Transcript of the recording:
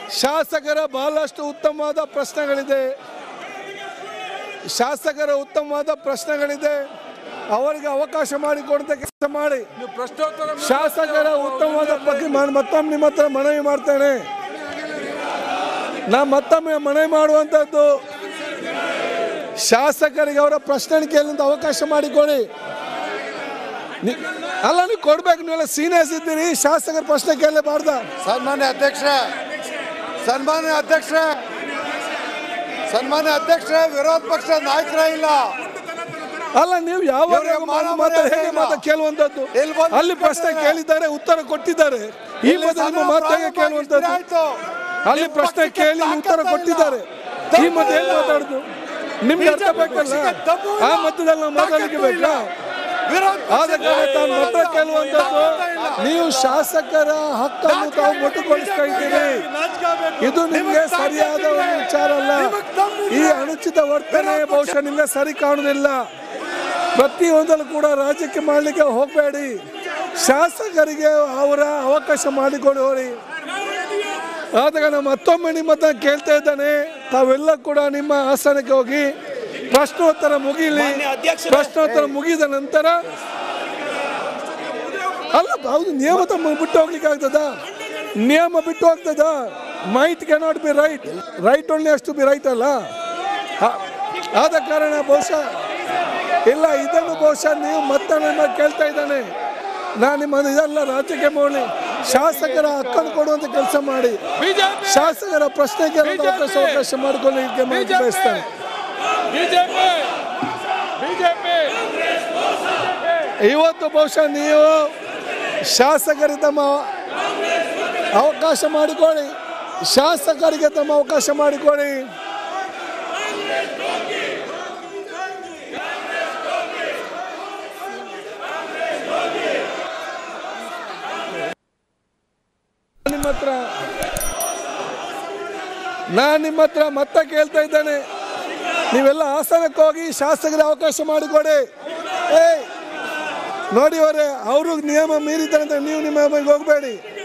ಶಾಸಕರ ಬಹಳಷ್ಟು ಉತ್ತಮವಾದ ಪ್ರಶ್ನೆಗಳಿದೆ ಶಾಸಕರ ಉತ್ತಮವಾದ ಪ್ರಶ್ನೆಗಳಿದೆ ಅವರಿಗೆ ಅವಕಾಶ ಮಾಡಿಕೊಡದ ಕೆಲಸ ಮಾಡಿ ನೀವು ಪ್ರಶ್ನೋತ್ತರ ಶಾಸಕರ ಉತ್ತಮವಾದ ಬಗ್ಗೆ ನಾನು ಮತ್ತೊಮ್ಮೆ ನಿಮ್ಮ ಹತ್ರ ಮನವಿ ಮಾಡ್ತೇನೆ ನಾ ಮತ್ತೊಮ್ಮೆ ಮನವಿ ಮಾಡುವಂಥದ್ದು ಶಾಸಕರಿಗೆ ಅವರ ಪ್ರಶ್ನೆ ಕೇಳಲು ಅವಕಾಶ ಮಾಡಿಕೊಡಿ ನಿ- ಅಲ್ಲ ನೀವು ಕೊಡ್ಬೇಕು ನೀವೆಲ್ಲ ಸೀನಿಯರ್ಸ್ ಇದ್ದೀರಿ ಶಾಸಕರ ಪ್ರಶ್ನೆ ಕೇಳಲೇಬಾರ್ದ ಸನ್ಮಾನ್ಯ ಅಧ್ಯಕ್ಷರೇ ಸನ್ಮಾನ್ಯ ಅಧ್ಯಕ್ಷರೇ ಸನ್ಮಾನ್ಯ ಅಧ್ಯಕ್ಷರೇ ವಿರೋಧ ಪಕ್ಷದ ನಾಯಕರೇ ಇಲ್ಲ ಅಲ್ಲ ನೀವು ಯಾವ ಇವ್ರಿಗೆ ಮಾನ ಮಾತು ಮರ್ಯಾದೆ ಹೇಗೆ ಇಲ್ಲ. ಮಾತು ಕೇಳುವಂತದ್ದು ಇಲ್ಲಿ ಬಂದು ಅಲ್ಲಿ ಪ್ರಶ್ನೆ ಕೇಳಿದ್ದಾರೆ ಉತ್ತರ ಕೊಟ್ಟಿದ್ದಾರೆ ಈ ಮೊದಲು ನಿಮ್ಮ ಮಾತು ಹೇಗೆ ಕೇಳುವಂತದ್ದು ಆಯ್ತು ಅಲ್ಲಿ ಪ್ರಶ್ನೆ ಕೇಳಿ ಉತ್ತರ ಕೊಟ್ಟಿದ್ದಾರೆ ಈ ಮತ್ತೆ ಏನ್ ಮಾತಾಡುದು ನಿಮ್ಗೆ ಅರ್ಥ ಬೇಕಲ್ಲ ಆ ಮಧ್ಯದಲ್ಲಿ ನಾವು ಮಾತಾಡಲಿಕ್ಕೆ ಬೇಕಾ ವಿರೋಧ ಆದ ಕಾರಣ ತಾವು ಮತ ಕೇಳುವಂತದ್ದು ನೀವು ಶಾಸಕರ ಹಕ್ಕನ್ನು ತಾವು ಮೊಟುಗೊಳಿಸ್ತಾ ಇದ್ದೀರಿ ಇದು ನಿಮ್ಗೆ ಸರಿಯಾದ ಒಂದು ವಿಚಾರ ಅಲ್ಲ ಈ ಅನುಚಿತ ವರ್ತನೆ ಬಹುಶಃ ನಿಮ್ಗೆ ಸರಿ ಕಾಣುವುದಿಲ್ಲ ಪ್ರತಿಯೊಂದಲ್ಲೂ ಕೂಡ ರಾಜ್ಯಕ್ಕೆ ಮಾಡಲಿಕ್ಕೆ ಹೋಗಬೇಡಿ ಶಾಸಕರಿಗೆ ಅವರ ಅವಕಾಶ ಮಾಡಿಕೊಡಿ ಹೋರಿ ಆದಾಗ ನಾನು ಮತ್ತೊಮ್ಮೆ ನಿಮ್ಮ ಹತ್ರ ಕೇಳ್ತಾ ಇದ್ದಾನೆ ತಾವೆಲ್ಲ ಕೂಡ ನಿಮ್ಮ ಆಸನಕ್ಕೆ ಹೋಗಿ ಪ್ರಶ್ನೋತ್ತರ ಮುಗಿಲಿ ಪ್ರಶ್ನೋತ್ತರ ಮುಗಿದ ನಂತರ ಅಲ್ಲ ಹೌದು ನಿಯಮ ತಮ್ಮ ಬಿಟ್ಟು ಹೋಗ್ಲಿಕ್ಕೆ ಆಗ್ತದ ನಿಯಮ ಬಿಟ್ಟು ಹೋಗ್ತದ might cannot be right right only ಅಷ್ಟು ಬಿ ರೈಟ್ ಅಲ್ಲ ಆ- ಆದ ಕಾರಣ ಬಹುಶಃ ಇಲ್ಲ ಇದನ್ನು ಬಹುಶಃ ನೀವು ಮತ್ತೆ ನನ್ನ ಕೇಳ್ತಾ ಇದ್ದಾನೆ ನಾನು ನಿಮ್ಮ ಇದೆಲ್ಲ ರಾಜ್ಯಕ್ಕೆ ಮಾಡಿ ಶಾಸಕರ ಹಕ್ಕನ್ನು ಕೊಡುವಂತ ಕೆಲಸ ಮಾಡಿ ಬಿಜೆಪಿ ಶಾಸಕರ ಪ್ರಶ್ನೆಗೆ ಅವಕಾಶ ಅವಕಾಶ ಮಾಡಿಕೊಂಡು ಇದಕ್ಕೆ ಮಾಡಿ ಬಯಸ್ತಾನೆ ಬಿಜೆಪಿ ಬಿಜೆಪಿ ಇವತ್ತು ಬಹುಶಃ ನೀವು ಶಾಸಕರಿಗೆ ತಮ್ಮ ಅವಕಾಶ ಮಾಡಿಕೊಳ್ಳಿ ಶಾಸಕರಿಗೆ ತಮ್ಮ ಅವಕಾಶ ಮಾಡಿಕೊಳ್ಳಿ ನಿಮ್ಮ ಹತ್ರ ನಾನು ನಿಮ್ಮ ಹತ್ರ ಮತ್ತೆ ಕೇಳ್ತಾ ಇದ್ದೇನೆ ನೀವೆಲ್ಲ ಹಾಸನಕ್ಕೆ ಹೋಗಿ ಶಾಸಕರಿಗೆ ಅವಕಾಶ ಮಾಡಿಕೊಡಿ ಏಯ್ ನೋಡಿ ಅವರೇ ಅವರು ನಿಯಮ ಮೀರಿದ್ದಾರೆ ಅಂತ ನೀವು ನಿಮ್ಮ ಮನೆಗೆ ಹೋಗಬೇಡಿ